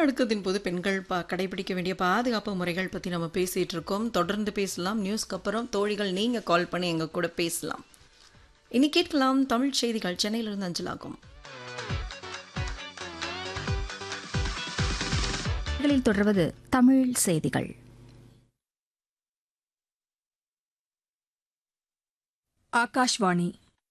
நிலநடுக்கத்தின் போது பெண்கள் பா கடைபிடிக்க வேண்டிய பாதுகாப்பு முறைகள் பற்றி நம்ம பேசிகிட்டு இருக்கோம் தொடர்ந்து பேசலாம் நியூஸ்க்கு அப்புறம் தோழிகள் நீங்கள் கால் பண்ணி எங்கள் கூட பேசலாம் இனி கேட்கலாம் தமிழ் செய்திகள் சென்னையிலிருந்து அஞ்சலாகும் களில் தொடர்வது தமிழ் செய்திகள் ஆகாஷ்வாணி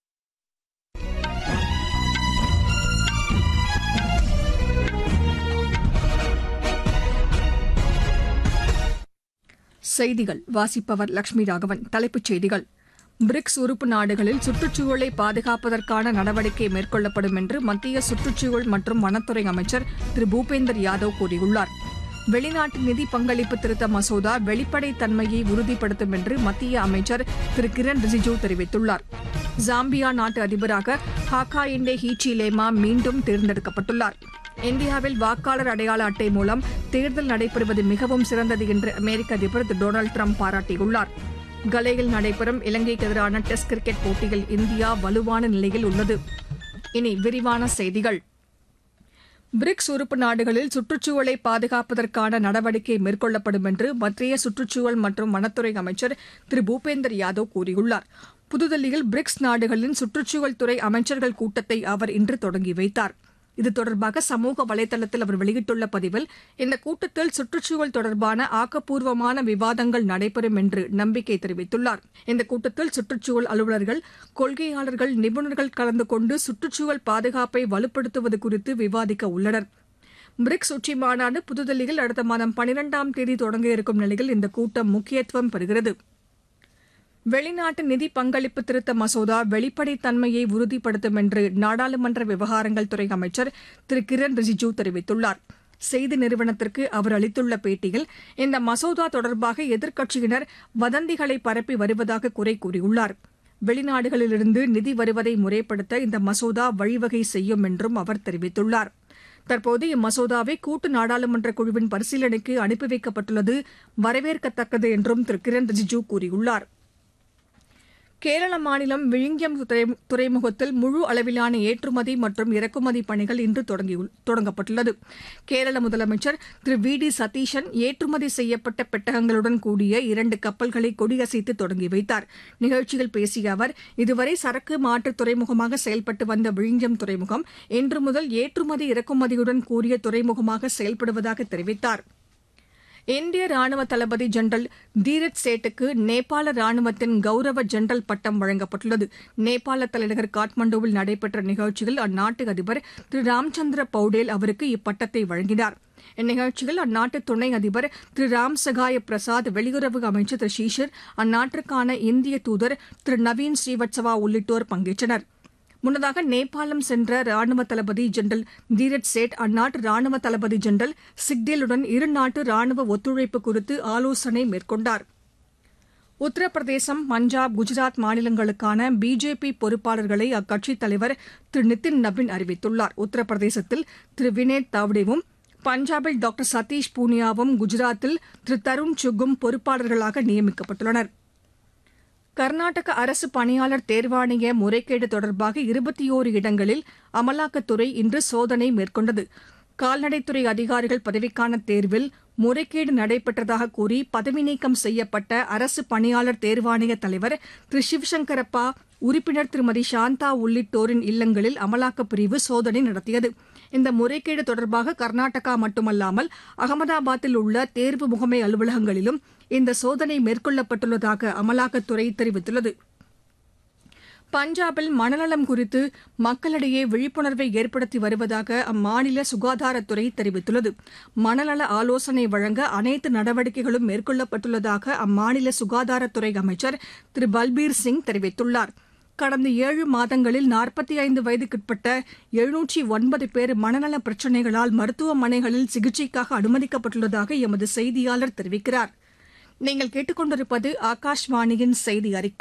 செய்திகள் வாசிப்பவர் லட்சுமி ராகவன் தலைப்புச் செய்திகள் பிரிக்ஸ் உறுப்பு நாடுகளில் சுற்றுச்சூழலை பாதுகாப்பதற்கான நடவடிக்கை மேற்கொள்ளப்படும் என்று மத்திய சுற்றுச்சூழல் மற்றும் வனத்துறை அமைச்சர் திரு பூபேந்தர் யாதவ் கூறியுள்ளார் வெளிநாட்டு நிதி பங்களிப்பு திருத்த மசோதா வெளிப்படைத்தன்மையை உறுதிப்படுத்தும் என்று மத்திய அமைச்சர் திரு கிரண் ரிஜிஜூ தெரிவித்துள்ளார் ஜாம்பியா நாட்டு அதிபராக ஹாக்கா இண்டே ஹீச்சிலேமா மீண்டும் தேர்ந்தெடுக்கப்பட்டுள்ளார் இந்தியாவில் வாக்காளர் அடையாள அட்டை மூலம் தேர்தல் நடைபெறுவது மிகவும் சிறந்தது என்று அமெரிக்க அதிபர் திரு டொனால்டு ட்ரம்ப் பாராட்டியுள்ளார் கலையில் நடைபெறும் இலங்கைக்கு எதிரான டெஸ்ட் கிரிக்கெட் போட்டியில் இந்தியா வலுவான நிலையில் உள்ளது இனி விரிவான செய்திகள் பிரிக்ஸ் உறுப்பு நாடுகளில் சுற்றுச்சூழலை பாதுகாப்பதற்கான நடவடிக்கை மேற்கொள்ளப்படும் என்று மத்திய சுற்றுச்சூழல் மற்றும் வனத்துறை அமைச்சர் திரு பூபேந்தர் யாதவ் கூறியுள்ளார் புதுதில்லியில் பிரிக்ஸ் நாடுகளின் சுற்றுச்சூழல் துறை அமைச்சர்கள் கூட்டத்தை அவர் இன்று தொடங்கி வைத்தார் இது தொடர்பாக சமூக வலைதளத்தில் அவர் வெளியிட்டுள்ள பதிவில் இந்த கூட்டத்தில் சுற்றுச்சூழல் தொடர்பான ஆக்கப்பூர்வமான விவாதங்கள் நடைபெறும் என்று நம்பிக்கை தெரிவித்துள்ளார் இந்த கூட்டத்தில் சுற்றுச்சூழல் அலுவலர்கள் கொள்கையாளர்கள் நிபுணர்கள் கலந்து கொண்டு சுற்றுச்சூழல் பாதுகாப்பை வலுப்படுத்துவது குறித்து விவாதிக்க உள்ளனர் பிரிக்ஸ் உச்சி மாநாடு புதுதில்லியில் அடுத்த மாதம் பனிரெண்டாம் தேதி தொடங்க இருக்கும் நிலையில் இந்த கூட்டம் முக்கியத்துவம் பெறுகிறது வெளிநாட்டு நிதி பங்களிப்பு திருத்த மசோதா வெளிப்படைத்தன்மையை உறுதிப்படுத்தும் என்று நாடாளுமன்ற விவகாரங்கள் துறை அமைச்சர் திரு கிரண் ரிஜிஜூ தெரிவித்துள்ளார் செய்தி நிறுவனத்திற்கு அவர் அளித்துள்ள பேட்டியில் இந்த மசோதா தொடர்பாக எதிர்க்கட்சியினர் வதந்திகளை பரப்பி வருவதாக குறை கூறியுள்ளார் வெளிநாடுகளிலிருந்து நிதி வருவதை முறைப்படுத்த இந்த மசோதா வழிவகை செய்யும் என்றும் அவர் தெரிவித்துள்ளார் தற்போது இம்மசோதாவை கூட்டு நாடாளுமன்ற குழுவின் பரிசீலனைக்கு அனுப்பி வைக்கப்பட்டுள்ளது வரவேற்கத்தக்கது என்றும் திரு கிரண் ரிஜிஜூ கூறியுள்ளார் கேரள மாநிலம் விழுங்கியம் துறை- துறைமுகத்தில் முழு அளவிலான ஏற்றுமதி மற்றும் இறக்குமதி பணிகள் இன்று தொடங்கி- தொடங்கப்பட்டுள்ளது கேரள முதலமைச்சர் திரு வி டி சதீஷன் ஏற்றுமதி செய்யப்பட்ட பெட்டகங்களுடன் கூடிய இரண்டு கப்பல்களை கொடியசைத்து தொடங்கி வைத்தார் நிகழ்ச்சியில் பேசிய அவர் இதுவரை சரக்கு மாற்று துறைமுகமாக செயல்பட்டு வந்த விழுங்கியம் துறைமுகம் இன்று முதல் ஏற்றுமதி இறக்குமதியுடன் கூடிய துறைமுகமாக செயல்படுவதாக தெரிவித்தார் இந்திய ராணுவ தளபதி ஜெனரல் தீரத் சேட்டுக்கு நேபாள ராணுவத்தின் கௌரவ ஜெனரல் பட்டம் வழங்கப்பட்டுள்ளது நேபாள தலைநகர் காட்மாண்டுவில் நடைபெற்ற நிகழ்ச்சியில் அந்நாட்டு அதிபர் திரு ராம்சந்திர பவுடேல் அவருக்கு இப்பட்டத்தை வழங்கினார் இந்நிகழ்ச்சியில் அந்நாட்டு துணை அதிபர் திரு ராம் சகாய பிரசாத் வெளியுறவு அமைச்சர் திரு ஷீஷர் அந்நாட்டிற்கான இந்திய தூதர் திரு நவீன் ஸ்ரீவத்சவா உள்ளிட்டோர் பங்கேற்றனர் முன்னதாக நேபாளம் சென்ற ராணுவ தளபதி ஜெனரல் தீரத் சேட் அந்நாட்டு ராணுவ தளபதி ஜெனரல் சிக்டேலுடன் இரு நாட்டு ராணுவ ஒத்துழைப்பு குறித்து ஆலோசனை மேற்கொண்டார் உத்தரப்பிரதேசம் பஞ்சாப் குஜராத் மாநிலங்களுக்கான பிஜேபி பொறுப்பாளர்களை அக்கட்சித் தலைவர் திரு நிதின் நபின் அறிவித்துள்ளார் உத்தரப்பிரதேசத்தில் திரு வினேத் தாவ்டேவும் பஞ்சாபில் டாக்டர் சதீஷ் பூனியாவும் குஜராத்தில் திரு தருண் சுக்கும் பொறுப்பாளர்களாக நியமிக்கப்பட்டுள்ளனா் கர்நாடக அரசு பணியாளர் தேர்வாணைய முறைகேடு தொடர்பாக இருபத்தி ஓரு இடங்களில் அமலாக்கத்துறை இன்று சோதனை மேற்கொண்டது கால்நடைத்துறை அதிகாரிகள் பதவிக்கான தேர்வில் முறைகேடு நடைபெற்றதாக கூறி பதவி நீக்கம் செய்யப்பட்ட அரசு பணியாளர் தேர்வாணைய தலைவர் திரு சிவசங்கரப்பா உறுப்பினர் திருமதி சாந்தா உள்ளிட்டோரின் இல்லங்களில் அமலாக்கப் பிரிவு சோதனை நடத்தியது இந்த முறைகேடு தொடர்பாக கர்நாடகா மட்டுமல்லாமல் அகமதாபாத்தில் உள்ள தேர்வு முகமை அலுவலகங்களிலும் இந்த சோதனை மேற்கொள்ளப்பட்டுள்ளதாக அமலாக்கத்துறை தெரிவித்துள்ளது பஞ்சாபில் மனநலம் குறித்து மக்களிடையே விழிப்புணர்வை ஏற்படுத்தி வருவதாக அம்மாநில சுகாதாரத்துறை தெரிவித்துள்ளது மனநல ஆலோசனை வழங்க அனைத்து நடவடிக்கைகளும் மேற்கொள்ளப்பட்டுள்ளதாக அம்மாநில சுகாதாரத்துறை அமைச்சர் திரு பல்பீர் சிங் தெரிவித்துள்ளார் கடந்த ஏழு மாதங்களில் நாற்பத்தி ஐந்து வயதுக்குட்பட்ட எழுநூற்றி ஒன்பது பேர் மனநல பிரச்சினைகளால் மருத்துவமனைகளில் சிகிச்சைக்காக அனுமதிக்கப்பட்டுள்ளதாக எமது செய்தியாளர் தெரிவிக்கிறார் நீங்கள் கேட்டுக்கொண்டிருப்பது ஆகாஷ்வாணியின் செய்தி அறிக்கை